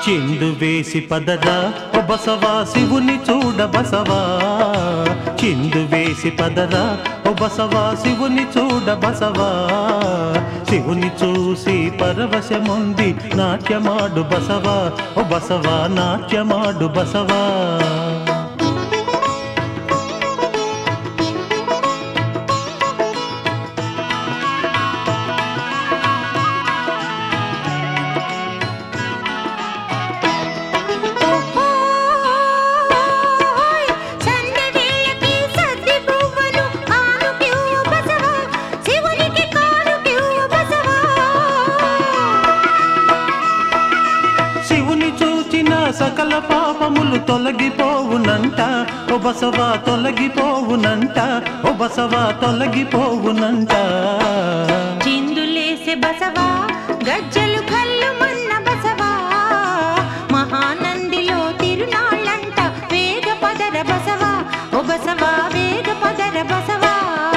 చిందు వేసి పదరా ఓ బసవా శివుని చూడ బసవా చిందు వేసి పదరా ఓ బసవా శివుని చూడ బసవా శివుని చూసి పరవశముంది నాట్యమాడు బసవా ఓ బసవా నాట్యమాడు బసవా ఓహోయ్ సందవేళకి సద్ది పువ్వులు ఆనుకివ్వు బసవా శివునికి కానుకివ్వు బసవా శివుని చూచిన సకల పాపములు తొలగిపోవునంట ఓ బసవా తొలగిపోవునంట ఓ బసవా తొలగిపోవునంట చిందులేసే బసవా గజ్జలు కళ్ళు మన్న బసవా మహానందిలో తిరునాళ్ళంట వేగ పదర బసవా ఓ బసవా వేగ పదర బసవా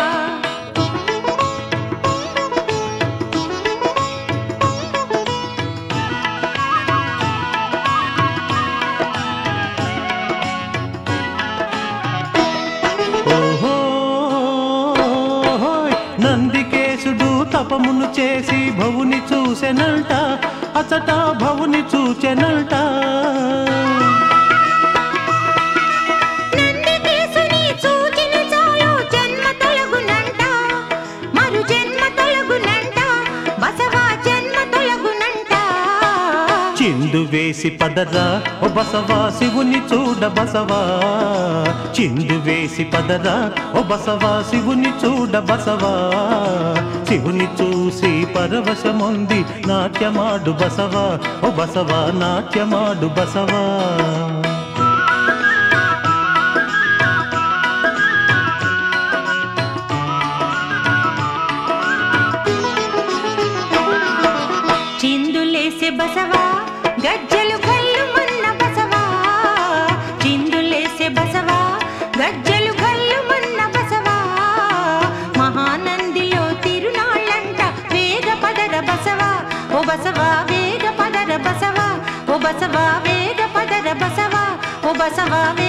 ఓహో నందికేశుడు తపమును చేసి భవుని చూసెనంట అచట భవుని చూచెనంట నందికేశుని చూచిన చాలు జన్మ తొలగునంట మరు జన్మ తొలగునంట బసవా జన్మ తొలగునంట చిందు వేసి పదరా ఓ బసవా శివుని చూడ బసవా చిందు వేసి పదరా ఓ బసవా శివుని చూడ బసవా శివుని చూసి పరవశముంది నాట్యమాడు బసవా ఓ బసవా నాట్యమాడు బసవా చిందులేసే బసవా గజ్జలు కళ్ళు మన్న బసవా చిందులేసే బసవా గజ్జలు కళ్ళు మన్న బసవా మహానందిలో తిరునాళ్ళంట వేగ పదర బసవా ఓ బసవా వేగ పదర బసవా ఓ బసవా వేగ పదర బసవా ఓ బసవా వేగ